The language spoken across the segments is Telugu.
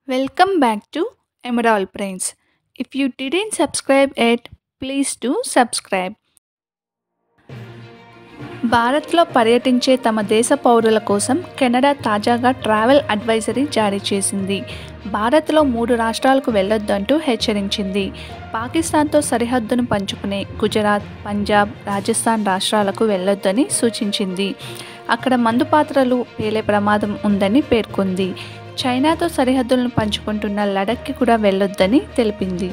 Welcome back to Emerald Brains. If you didn't subscribe yet, please do subscribe. భారత్లో పర్యటించే తమ దేశ పౌరుల కోసం కెనడా తాజాగా ట్రావెల్ అడ్వైజరీ జారీ చేసింది భారత్లో మూడు రాష్ట్రాలకు వెళ్ళొద్దంటూ హెచ్చరించింది పాకిస్తాన్తో సరిహద్దును పంచుకునే గుజరాత్ పంజాబ్ రాజస్థాన్ రాష్ట్రాలకు వెళ్ళొద్దని సూచించింది అక్కడ మందు పాత్రలు పేలే ప్రమాదం ఉందని పేర్కొంది చైనాతో సరిహద్దులను పంచుకుంటున్న లడఖ్కి కూడా వెళ్ళొద్దని తెలిపింది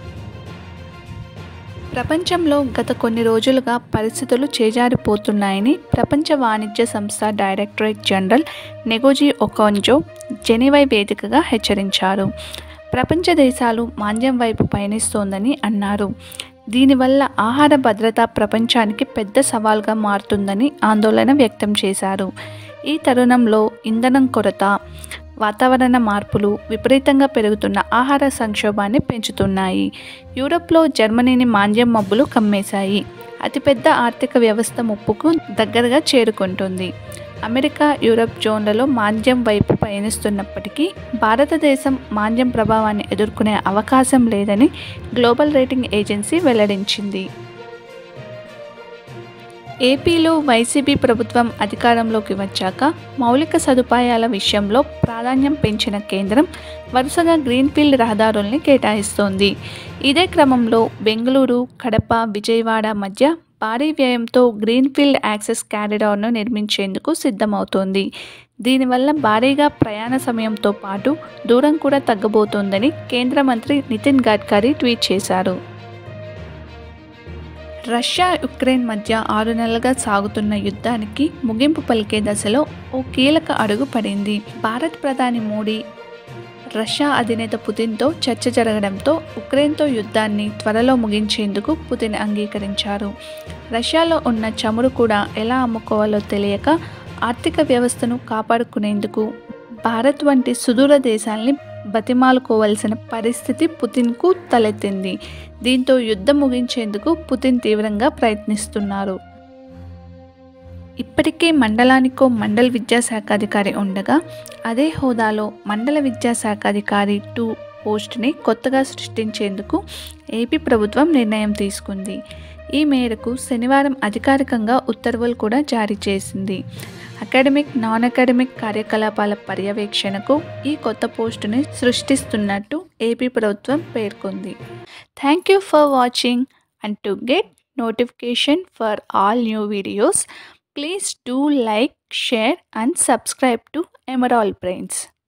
ప్రపంచంలో గత కొన్ని రోజులుగా పరిస్థితులు చేజారిపోతున్నాయని ప్రపంచ వాణిజ్య సంస్థ డైరెక్టరేట్ జనరల్ నెగోజీ ఒకాంజో జెనీవై వేదికగా హెచ్చరించారు ప్రపంచ దేశాలు మాంద్యం వైపు పయనిస్తోందని అన్నారు దీనివల్ల ఆహార భద్రత ప్రపంచానికి పెద్ద సవాల్గా మారుతుందని ఆందోళన వ్యక్తం చేశారు ఈ తరుణంలో ఇంధనం కొరత వాతావరణ మార్పులు విపరీతంగా పెరుగుతున్న ఆహార సంక్షోభాన్ని పెంచుతున్నాయి యూరప్లో జర్మనీని మాంద్యం మబ్బులు కమ్మేశాయి అతిపెద్ద ఆర్థిక వ్యవస్థ ముప్పుకు దగ్గరగా చేరుకుంటుంది అమెరికా యూరప్ జోన్లలో మాంద్యం వైపు పయనిస్తున్నప్పటికీ భారతదేశం మాంద్యం ప్రభావాన్ని ఎదుర్కొనే అవకాశం లేదని గ్లోబల్ రేటింగ్ ఏజెన్సీ వెల్లడించింది ఏపీలో వైసీపీ ప్రభుత్వం అధికారంలోకి వచ్చాక మౌలిక సదుపాయాల విషయంలో ప్రాధాన్యం పెంచిన కేంద్రం వరుసగా గ్రీన్ఫీల్డ్ రహదారుల్ని కేటాయిస్తోంది ఇదే క్రమంలో బెంగళూరు కడప విజయవాడ మధ్య భారీ వ్యయంతో గ్రీన్ఫీల్డ్ యాక్సెస్ క్యారిడార్ను నిర్మించేందుకు సిద్ధమవుతోంది దీనివల్ల భారీగా ప్రయాణ సమయంతో పాటు దూరం కూడా తగ్గబోతోందని కేంద్ర మంత్రి నితిన్ గడ్కరీ ట్వీట్ చేశారు రష్యా యుక్రెయిన్ మధ్య ఆరు నెలలుగా సాగుతున్న యుద్ధానికి ముగింపు పలికే దశలో ఓ కీలక అడుగు పడింది భారత్ ప్రధాని మోడీ రష్యా అధినేత పుతిన్తో చర్చ జరగడంతో ఉక్రెయిన్తో యుద్ధాన్ని త్వరలో ముగించేందుకు పుతిన్ అంగీకరించారు రష్యాలో ఉన్న చమురు కూడా ఎలా అమ్ముకోవాలో తెలియక ఆర్థిక వ్యవస్థను కాపాడుకునేందుకు భారత్ వంటి సుదూర దేశాల్ని బతిమాలుకోవలసిన పరిస్థితి పుతిన్కు తలెత్తింది దీంతో యుద్ధం ముగించేందుకు పుతిన్ తీవ్రంగా ప్రయత్నిస్తున్నారు ఇప్పటికే మండలానికో మండల విద్యాశాఖ అధికారి ఉండగా అదే హోదాలో మండల విద్యాశాఖ అధికారి టూ పోస్ట్ని కొత్తగా సృష్టించేందుకు ఏపీ ప్రభుత్వం నిర్ణయం తీసుకుంది ఈ మేరకు శనివారం అధికారికంగా ఉత్తర్వులు కూడా జారీ చేసింది అకాడమిక్ నాన్ అకాడమిక్ కార్యకలాపాల పర్యవేక్షణకు ఈ కొత్త పోస్టుని సృష్టిస్తున్నట్టు ఏపీ ప్రభుత్వం పేర్కొంది thank you for watching and to get notification for all new videos please do like share and subscribe to emerald brains